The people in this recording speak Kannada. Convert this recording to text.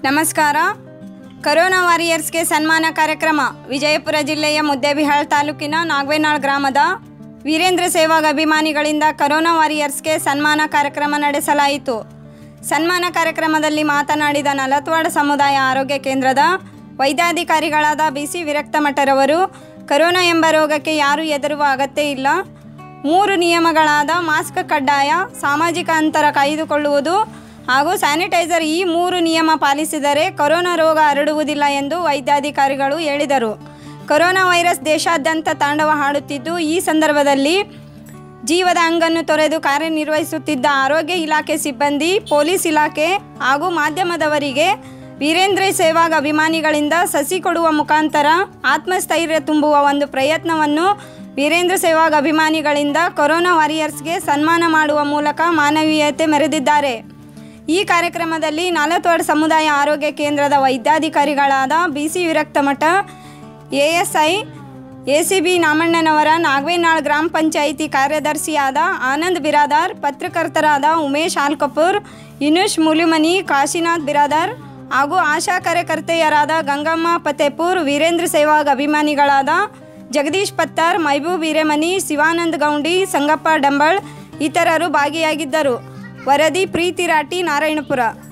ನಮಸ್ಕಾರ ಕರೋನಾ ವಾರಿಯರ್ಸ್ಗೆ ಸನ್ಮಾನ ಕಾರ್ಯಕ್ರಮ ವಿಜಯಪುರ ಜಿಲ್ಲೆಯ ಮುದ್ದೇಬಿಹಾಳ್ ತಾಲೂಕಿನ ನಾಗವೇನಾಳ್ ಗ್ರಾಮದ ವೀರೇಂದ್ರ ಸೇವಾಗ್ ಅಭಿಮಾನಿಗಳಿಂದ ಕರೋನಾ ವಾರಿಯರ್ಸ್ಗೆ ಸನ್ಮಾನ ಕಾರ್ಯಕ್ರಮ ನಡೆಸಲಾಯಿತು ಸನ್ಮಾನ ಕಾರ್ಯಕ್ರಮದಲ್ಲಿ ಮಾತನಾಡಿದ ನಲತ್ವಾಡ ಸಮುದಾಯ ಆರೋಗ್ಯ ಕೇಂದ್ರದ ವೈದ್ಯಾಧಿಕಾರಿಗಳಾದ ಬಿ ಸಿ ವಿರಕ್ತಮಠರವರು ಕರೋನಾ ಎಂಬ ರೋಗಕ್ಕೆ ಯಾರೂ ಹೆದರುವ ಅಗತ್ಯ ಇಲ್ಲ ಮೂರು ನಿಯಮಗಳಾದ ಮಾಸ್ಕ್ ಕಡ್ಡಾಯ ಸಾಮಾಜಿಕ ಅಂತರ ಕಾಯ್ದುಕೊಳ್ಳುವುದು ಹಾಗೂ ಸ್ಯಾನಿಟೈಸರ್ ಈ ಮೂರು ನಿಯಮ ಪಾಲಿಸಿದರೆ ಕೊರೋನಾ ರೋಗ ಹರಡುವುದಿಲ್ಲ ಎಂದು ವೈದ್ಯಾಧಿಕಾರಿಗಳು ಹೇಳಿದರು ಕೊರೋನಾ ವೈರಸ್ ದೇಶಾದ್ಯಂತ ತಾಂಡವ ಹಾಡುತ್ತಿದ್ದು ಈ ಸಂದರ್ಭದಲ್ಲಿ ಜೀವದ ಅಂಗನ್ನು ತೊರೆದು ಕಾರ್ಯನಿರ್ವಹಿಸುತ್ತಿದ್ದ ಆರೋಗ್ಯ ಇಲಾಖೆ ಸಿಬ್ಬಂದಿ ಪೊಲೀಸ್ ಇಲಾಖೆ ಹಾಗೂ ಮಾಧ್ಯಮದವರಿಗೆ ವೀರೇಂದ್ರ ಸೇವಾಗ್ ಅಭಿಮಾನಿಗಳಿಂದ ಸಸಿ ಕೊಡುವ ಮುಖಾಂತರ ಆತ್ಮಸ್ಥೈರ್ಯ ತುಂಬುವ ಒಂದು ಪ್ರಯತ್ನವನ್ನು ವೀರೇಂದ್ರ ಸೇವಾಗ್ ಅಭಿಮಾನಿಗಳಿಂದ ಕೊರೋನಾ ವಾರಿಯರ್ಸ್ಗೆ ಸನ್ಮಾನ ಮಾಡುವ ಮೂಲಕ ಮಾನವೀಯತೆ ಮೆರೆದಿದ್ದಾರೆ ಈ ಕಾರ್ಯಕ್ರಮದಲ್ಲಿ ನಾಲತ್ವಾಡ್ ಸಮುದಾಯ ಆರೋಗ್ಯ ಕೇಂದ್ರದ ವೈದ್ಯಾಧಿಕಾರಿಗಳಾದ B C Viraktamath A S I A C B ನಾಮಣ್ಣನವರ ನಾಗವೇನಾಳ್ ಗ್ರಾಮ ಪಂಚಾಯಿತಿ ಕಾರ್ಯದರ್ಶಿಯಾದ ಆನಂದ್ ಬಿರಾದಾರ್ ಪತ್ರಕರ್ತರಾದ ಉಮೇಶ್ ಆಲ್ಕಪೂರ್ ಯುನುಷ್ ಮುಲಿಮನಿ ಕಾಶಿನಾಥ್ ಬಿರಾದಾರ್ ಹಾಗೂ ಆಶಾ ಕಾರ್ಯಕರ್ತೆಯರಾದ ಗಂಗಮ್ಮ ಫತೇಪುರ್ ವೀರೇಂದ್ರ ಸೇವಾಗ್ ಅಭಿಮಾನಿಗಳಾದ ಜಗದೀಶ್ ಪತ್ತಾರ್ ಮೈಬೂಬ್ ಹಿರೇಮನಿ ಶಿವಾನಂದ್ ಗೌಂಡಿ ಸಂಗಪ್ಪ ಡಂಬಳ್ ಇತರರು ಭಾಗಿಯಾಗಿದ್ದರು ವರದಿ ಪ್ರೀತಿ ರಾಟಿ ನಾರಾಯಣಪುರ